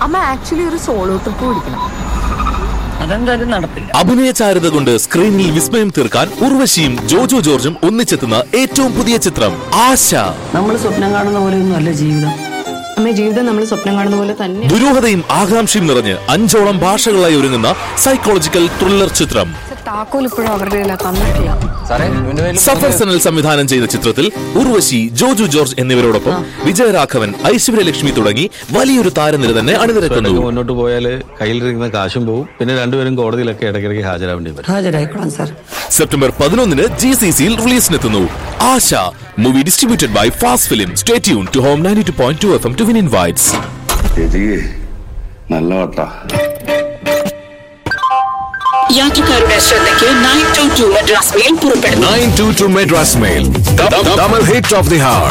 അമ്മ ആക്ച്വലി ഒരു solo trip പിടിക്കണം അതെന്തായാലും നടപ്പില്ല അഭിനയ ചാരുത കൊണ്ട് സ്ക്രീനിൽ വിസ്മയം തീർക്കാൻ ഉർവശിയും ജോജോ ജോർജും ഒന്നിച്ചെത്തുന്ന ഏറ്റവും പുതിയ ചിത്രം ആശ നമ്മൾ സ്വപ്നം കാണുന്ന പോലെയൊന്നും അല്ല ജീവിതം അമ്മ ജീവിതം നമ്മൾ സ്വപ്നം കാണുന്ന പോലെ തന്നെ ദുരൂഹതയും ആകാംക്ഷയും നിറഞ്ഞ് അഞ്ചോളം ഭാഷകളായി ഒരുങ്ങുന്ന സൈക്കോളജിക്കൽ ത്രില്ലർ ചിത്രം താക്കോൽ ഇപ്പോഴും അവരുടെ കയ്യിലാ തന്നിട്ടില്ല സാറേ ഇവന്റെ പേരിൽ സഫർ സനൽ സംവിധാനം ചെയ്ത ചിത്രത്തിൽ ഉർവശി ജോജു ജോർജ് എന്നിവരോടൊപ്പം വിജയരാഘവൻ ഐശ്വര്യലക്ഷ്മി തുടങ്ങി വലിയൊരു താരനിര തന്നെ അണിനിരക്കുന്നു ഇടയ്ക്ക് മുന്നോട്ട് പോയാൽ കയ്യിലിരിക്കുന്ന കാശും പോവും പിന്നെ രണ്ടുപേരും കോടതിയിലൊക്കെ ഇടയ്ക്കിടയ്ക്ക് ഹാജരാവേണ്ടി വരും ഹാജരായിക്കോളാം സാർ സെപ്റ്റംബർ പതിനൊന്നിന് ജി സി സിയിൽ റിലീസിനെത്തുന്നു Asha movie distributed by fast film stay tune to home ninety two point two F M to win invites ചേച്ചി നല്ല വട്ടാ യാത്രക്കാരുടെ ശ്രദ്ധയ്ക്ക് nine two two Madras mail പുറപ്പെടുന്നു Nine two two Madras Mail. Double hit of the hour.